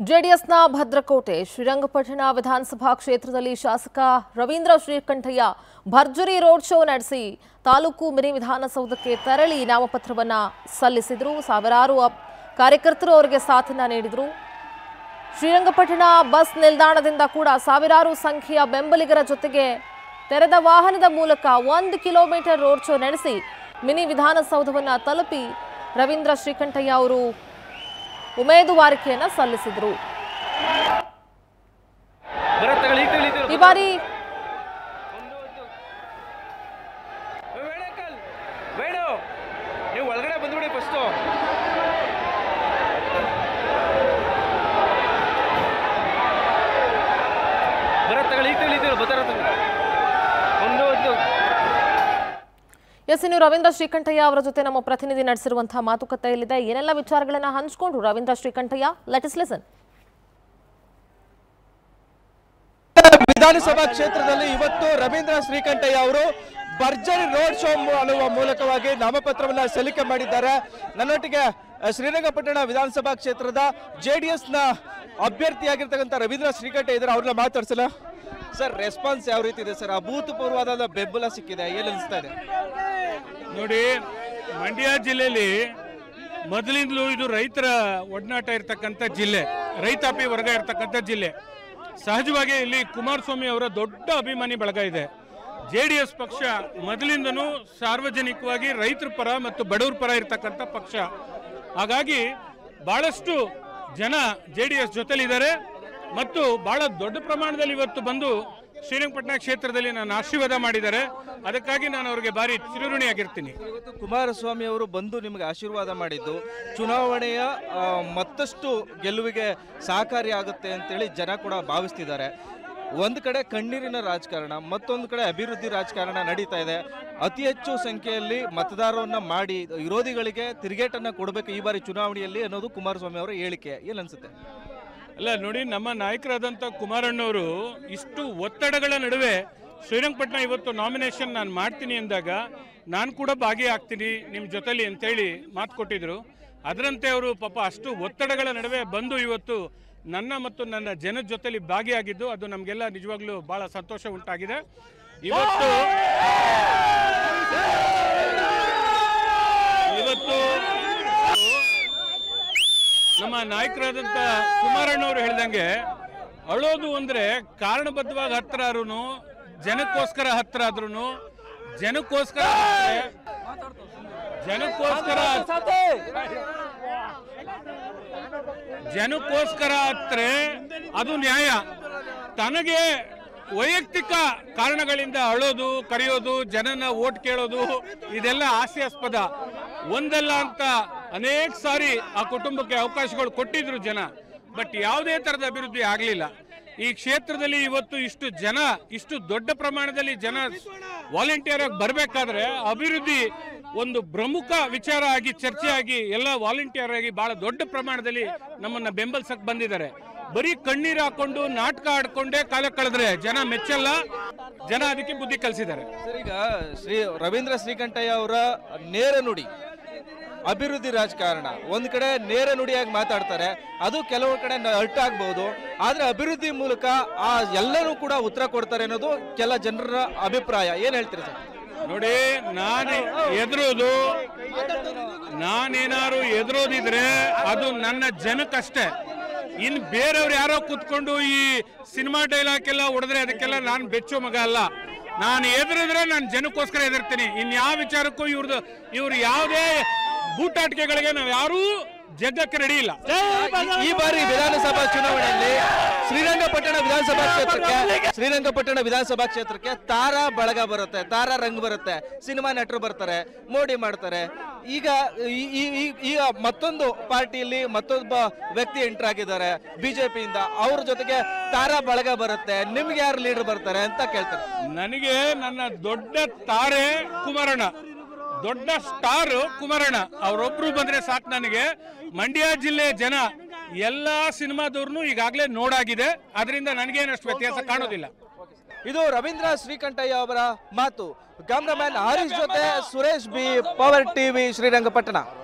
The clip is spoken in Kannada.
ಜೆಡಿಎಸ್ನ ಭದ್ರಕೋಟೆ ಶ್ರೀರಂಗಪಟ್ಟಣ ವಿಧಾನಸಭಾ ಕ್ಷೇತ್ರದಲ್ಲಿ ಶಾಸಕ ರವೀಂದ್ರ ಶ್ರೀಕಂಠಯ್ಯ ಭರ್ಜರಿ ರೋಡ್ ಶೋ ನಡೆಸಿ ತಾಲೂಕು ಮಿನಿ ವಿಧಾನಸೌಧಕ್ಕೆ ತೆರಳಿ ನಾಮಪತ್ರವನ್ನ ಸಲ್ಲಿಸಿದರು ಸಾವಿರಾರು ಅಪ್- ಕಾರ್ಯಕರ್ತರು ಅವರಿಗೆ ಸಾಥನ್ನ ನೀಡಿದರು ಶ್ರೀರಂಗಪಟ್ಟಣ ಬಸ್ ನಿಲ್ದಾಣದಿಂದ ಕೂಡ ಸಾವಿರಾರು ಸಂಖ್ಯೆಯ ಬೆಂಬಲಿಗರ ಜೊತೆಗೆ ತೆರೆದ ವಾಹನದ ಮೂಲಕ ಒಂದು ಕಿಲೋಮೀಟರ್ ರೋಡ್ ಶೋ ನಡೆಸಿ ಮಿನಿ ವಿಧಾನಸೌಧವನ್ನ ತಲುಪಿ ರವೀಂದ್ರ ಶ್ರೀಕಂಠಯ್ಯ ಅವರು ಉಮೇದುವಾರಿಕೆಯನ್ನ ಸಲ್ಲಿಸಿದರು ಬರತ್ ತಗೊಳ್ಳಿ, ಈಗ ತಗೊಳ್ಳಿ, ಈಗ ಈ ಬಾರಿ ತಗೊಳ್ಳಿ. ಬೇಡ ಅಂಕಲ್, ಬೇಡ ನೀವು ಒಳಗಡೆ ಬಂದ್ಬಿಡಿ ಫಸ್ಟು ಬರತ್ ತಗೊಳ್ಳಿ, ಈಗ ತಗೊಳ್ಳಿ, ಈಗ ತಗೊಳ್ಳಿ, ಬತ್ತಾರ ತಗೊಳ್ಳಿ. ಒಂದು ಒಂದು ಎಸ್ ಇನ್ನು ರವೀಂದ್ರ ಶ್ರೀಕಂಠಯ್ಯ ಅವರ ಜೊತೆ ನಮ್ಮ ಪ್ರತಿನಿಧಿ ನಡೆಸಿರುವಂತಹ ಮಾತುಕತೆ ಇಲ್ಲಿದೆ ಏನೆಲ್ಲ ವಿಚಾರಗಳನ್ನ ಹಂಚಿಕೊಂಡ್ರು ರವೀಂದ್ರ ಶ್ರೀಕಂಠಯ್ಯ ಲೆಟ್ ಲಿಸನ್ ವಿಧಾನಸಭಾ ಕ್ಷೇತ್ರದಲ್ಲಿ ಇವತ್ತು ರವೀಂದ್ರ ಶ್ರೀಕಂಠಯ್ಯ ಅವರು ಭರ್ಜರಿ ರೋಡ್ ಶೋ ಮಾಡುವ ಮೂಲಕವಾಗಿ ನಾಮಪತ್ರವನ್ನ ಸಲ್ಲಿಕೆ ಮಾಡಿದ್ದಾರೆ ನನ್ನೊಟ್ಟಿಗೆ ಅ, ಶ್ರೀರಂಗಪಟ್ಟಣ ವಿಧಾನಸಭಾ ಕ್ಷೇತ್ರದ ಜೆ ಡಿ ಎಸ್ನ ಅಭ್ಯರ್ಥಿಯಾಗಿರ್ತಕ್ಕಂಥ ರವೀಂದ್ರ ಶ್ರೀಕಂಠಯ್ಯ ಇದ್ದಾರೆ ಅವ್ರನ್ನ ಮಾತಾಡ್ಸಲ್ಲ ಸರ್ ರೆಸ್ಪಾನ್ಸ್ ಯಾವ ರೀತಿ ಇದೆ ಸರ್ ಅಭೂತಪೂರ್ವವಾದ ಬೆಂಬಲ ಸಿಕ್ಕಿದೆ ಏನ್ ಅನಿಸ್ತಾ ಇದೆ ನೋಡಿ ಮಂಡ್ಯ ಜಿಲ್ಲೆಯಲ್ಲಿ ಮೊದಲಿಂದಲೂ ಇದು ರೈತರ ಒಡನಾಟ ಇರ್ತಕ್ಕಂಥ ಜಿಲ್ಲೆ ರೈತಾಪಿ ವರ್ಗ ಇರ್ತಕ್ಕಂಥ ಜಿಲ್ಲೆ ಸಹಜವಾಗಿ ಇಲ್ಲಿ ಕುಮಾರಸ್ವಾಮಿ ಅವರ ದೊಡ್ಡ ಅಭಿಮಾನಿ ಬಳಗ ಇದೆ ಜೆ ಡಿ ಎಸ್ ಪಕ್ಷ ಮೊದಲಿಂದನೂ ಸಾರ್ವಜನಿಕವಾಗಿ ರೈತರ ಪರ ಮತ್ತು ಬಡವರ ಪರ ಇರ್ತಕ್ಕಂಥ ಪಕ್ಷ ಹಾಗಾಗಿ ಬಹಳಷ್ಟು ಜನ ಜೆ ಡಿ ಎಸ್ ಜೊತೆಲಿದ್ದಾರೆ ಮತ್ತು ಬಹಳ ದೊಡ್ಡ ಪ್ರಮಾಣದಲ್ಲಿ ಇವತ್ತು ಬಂದು ಶ್ರೀರಂಗಪಟ್ಟಣ ಕ್ಷೇತ್ರದಲ್ಲಿ ನಾನು ಆಶೀರ್ವಾದ ಮಾಡಿದ್ದಾರೆ ಅದಕ್ಕಾಗಿ ನಾನು ಅವರಿಗೆ ಭಾರಿ ಚಿರಋಣಿಯಾಗಿರ್ತೀನಿ ಇವತ್ತು ಕುಮಾರಸ್ವಾಮಿ ಅವರು ಬಂದು ನಿಮಗೆ ಆಶೀರ್ವಾದ ಮಾಡಿದ್ದು ಚುನಾವಣೆಯ ಆ, ಮತ್ತಷ್ಟು ಗೆಲುವಿಗೆ ಸಹಕಾರಿಯಾಗುತ್ತೆ ಅಂತೇಳಿ ಜನ ಕೂಡ ಭಾವಿಸ್ತಿದ್ದಾರೆ ಒಂದು ಕಡೆ ಕಣ್ಣೀರಿನ ರಾಜಕಾರಣ ಮತ್ತೊಂದು ಕಡೆ ಅಭಿವೃದ್ಧಿ ರಾಜಕಾರಣ ನಡೀತಾ ಇದೆ ಅತಿ ಹೆಚ್ಚು ಸಂಖ್ಯೆಯಲ್ಲಿ ಮತದಾರವನ್ನ ಮಾಡಿ ವಿರೋಧಿಗಳಿಗೆ ತಿರುಗೇಟನ್ನ ಕೊಡಬೇಕು ಈ ಬಾರಿ ಚುನಾವಣೆಯಲ್ಲಿ ಅನ್ನೋದು ಕುಮಾರಸ್ವಾಮಿ ಅವರ ಹೇಳಿಕೆ ಏನ್ ಅನ್ಸುತ್ತೆ ಅಲ್ಲ ನೋಡಿ ನಮ್ಮ ನಾಯಕರಾದಂಥ ಕುಮಾರಣ್ಣವರು ಇಷ್ಟು ಒತ್ತಡಗಳ ನಡುವೆ ಶ್ರೀರಂಗಪಟ್ಟಣ ಇವತ್ತು ನಾಮಿನೇಷನ್ ನಾನು ಮಾಡ್ತೀನಿ ಅಂದಾಗ ನಾನು ಕೂಡ ಭಾಗಿಯಾಗ್ತೀನಿ ನಿಮ್ಮ ಜೊತೆಲಿ ಅಂತೇಳಿ ಮಾತು ಕೊಟ್ಟಿದ್ರು ಅದರಂತೆ ಅವರು ಪಾಪ ಅಷ್ಟು ಒತ್ತಡಗಳ ನಡುವೆ ಬಂದು ಇವತ್ತು ನನ್ನ ಮತ್ತು ನನ್ನ ಜನದ ಜೊತೆಲಿ ಭಾಗಿಯಾಗಿದ್ದು ಅದು ನಮಗೆಲ್ಲ ನಿಜವಾಗ್ಲೂ ಬಹಳ ಸಂತೋಷ ಉಂಟಾಗಿದೆ ಇವತ್ತು ಇವತ್ತು ನಮ್ಮ ನಾಯಕರಾದಂಥ ಕುಮಾರಣ್ಣವರು ಹೇಳ್ದಂಗೆ ಅಳೋದು ಅಂದ್ರೆ ಕಾರಣಬದ್ಧವಾಗಿ ಹತ್ರ ಆದ್ರೂ ಜನಕ್ಕೋಸ್ಕರ ಹತ್ರ ಆದ್ರೂ ಜನಕ್ಕೋಸ್ಕರ ಹತ್ರೆ, ಜನಕ್ಕೋಸ್ಕರ ಜನಕ್ಕೋಸ್ಕರ ಹತ್ರೆ ಅದು ನ್ಯಾಯ ತನಗೆ ವೈಯಕ್ತಿಕ ಕಾರಣಗಳಿಂದ ಅಳೋದು ಕರೆಯೋದು ಜನನ ಓಟ್ ಕೇಳೋದು ಇದೆಲ್ಲ ಹಾಸ್ಯಾಸ್ಪದ ಒಂದಲ್ಲ ಅಂತ ಅನೇಕ ಸಾರಿ ಆ ಕುಟುಂಬಕ್ಕೆ ಅವಕಾಶಗಳು ಕೊಟ್ಟಿದ್ರು ಜನ ಬಟ್ ಯಾವುದೇ ತರದ ಅಭಿವೃದ್ಧಿ ಆಗಲಿಲ್ಲ ಈ ಕ್ಷೇತ್ರದಲ್ಲಿ ಇವತ್ತು ಇಷ್ಟು ಜನ ಇಷ್ಟು ದೊಡ್ಡ ಪ್ರಮಾಣದಲ್ಲಿ ಜನ ವಾಲಂಟಿಯರ್ ಆಗಿ ಬರಬೇಕಾದ್ರೆ ಅಭಿವೃದ್ಧಿ ಒಂದು ಪ್ರಮುಖ ವಿಚಾರ ಆಗಿ ಚರ್ಚೆ ಆಗಿ ಎಲ್ಲ ವಾಲಂಟಿಯರ್ ಆಗಿ ಬಹಳ ದೊಡ್ಡ ಪ್ರಮಾಣದಲ್ಲಿ ನಮ್ಮನ್ನ ಬೆಂಬಲಿಸಕ್ ಬಂದಿದ್ದಾರೆ ಬರೀ ಕಣ್ಣೀರು ಹಾಕೊಂಡು ನಾಟಕ ಆಡ್ಕೊಂಡೇ ಕಾಲ ಕಳೆದ್ರೆ ಜನ ಮೆಚ್ಚಲ್ಲ ಜನ ಅದಕ್ಕೆ ಬುದ್ಧಿ ಕಲಿಸಿದ್ದಾರೆ ಸರ್ ಈಗ ಶ್ರೀ ರವೀಂದ್ರ ಶ್ರೀಕಂಠಯ್ಯ ಅವರ ನೇರ ನುಡಿ ಅಭಿವೃದ್ಧಿ ರಾಜಕಾರಣ ಒಂದ್ ಕಡೆ ನೇರ ನುಡಿಯಾಗಿ ಮಾತಾಡ್ತಾರೆ ಅದು ಕೆಲವು ಕಡೆ ಅರ್ಟ್ ಆಗ್ಬಹುದು ಆದ್ರೆ ಅಭಿವೃದ್ಧಿ ಮೂಲಕ ಆ ಎಲ್ಲರೂ ಕೂಡ ಉತ್ತರ ಕೊಡ್ತಾರೆ ಅನ್ನೋದು ಕೆಲ ಜನರ ಅಭಿಪ್ರಾಯ ಏನ್ ಹೇಳ್ತೀರಿ ಸರ್ ನೋಡಿ ನಾನು ಎದುರೋದು ನಾನೇನಾರು ಎದುರೋದಿದ್ರೆ ಅದು ನನ್ನ ಜನಕ್ಕಷ್ಟೇ ಇನ್ ಬೇರೆಯವ್ರು ಯಾರೋ ಕೂತ್ಕೊಂಡು ಈ ಸಿನಿಮಾ ಡೈಲಾಗ್ ಎಲ್ಲ ಹೊಡೆದ್ರೆ ಅದಕ್ಕೆಲ್ಲ ನಾನು ಬೆಚ್ಚೋ ಮಗ ಅಲ್ಲ ನಾನು ಎದುರಿದ್ರೆ ನಾನು ಜನಕ್ಕೋಸ್ಕರ ಎದುರ್ತೀನಿ ಇನ್ ಯಾವ ವಿಚಾರಕ್ಕೂ ಇವ್ರದ್ದು ಇವ್ರು ಯಾವುದೇ ಬೂಟಾಟಿಕೆಗಳಿಗೆ ನಾವು ಯಾರೂ ಜಗ್ಗಕ್ಕೆ ರೆಡಿ ಇಲ್ಲ ಈ- ಈ ಬಾರಿ ವಿಧಾನಸಭಾ ಚುನಾವಣೆಯಲ್ಲಿ ಶ್ರೀರಂಗಪಟ್ಟಣ ವಿಧಾನಸಭಾ ಕ್ಷೇತ್ರಕ್ಕೆ ಶ್ರೀರಂಗಪಟ್ಟಣ ವಿಧಾನಸಭಾ ಕ್ಷೇತ್ರಕ್ಕೆ ತಾರಾ ಬಳಗ ಬರುತ್ತೆ ತಾರಾ ರಂಗ್ ಬರುತ್ತೆ ಸಿನಿಮಾ ನಟರು ಬರ್ತಾರೆ ಮೋಡಿ ಮಾಡ್ತಾರೆ ಈಗ ಈ- ಈ- ಈ- ಈಗ ಮತ್ತೊಂದು ಪಾರ್ಟಿಯಲ್ಲಿ ಮತ್ತೊಬ್ಬ ವ್ಯಕ್ತಿ ಎಂಟರ್ ಆಗಿದ್ದಾರೆ ಬಿಜೆಪಿಯಿಂದ ಅವ್ರ ಜೊತೆಗೆ ತಾರಾ ಬಳಗ ಬರುತ್ತೆ ನಿಮ್ಗೆ ಯಾರು ಲೀಡರ್ ಬರ್ತಾರೆ ಅಂತ ಕೇಳ್ತಾರೆ ನನಗೆ ನನ್ನ ದೊಡ್ಡ ತಾರೆ ಕುಮಾರಣ್ಣ ದೊಡ್ಡ ಸ್ಟಾರ್ ಕುಮಾರಣ್ಣ ಅವರೊಬ್ರು ಬಂದ್ರೆ ಸಾಕು ನನಗೆ ಮಂಡ್ಯ ಜಿಲ್ಲೆ ಜನ ಎಲ್ಲಾ ಸಿನಿಮಾದವ್ರನ್ನು ಈಗಾಗಲೇ ನೋಡಾಗಿದೆ ಅದರಿಂದ ನನಗೇನಷ್ಟು ವ್ಯತ್ಯಾಸ ಕಾಣೋದಿಲ್ಲ ಇದು ರವೀಂದ್ರ ಶ್ರೀಕಂಠಯ್ಯ ಅವರ ಮಾತು ಕ್ಯಾಮ್ರಾಮ್ಯಾನ್ ಹರೀಶ್ ಜೊತೆ Suresh B Power TV Srirangapatna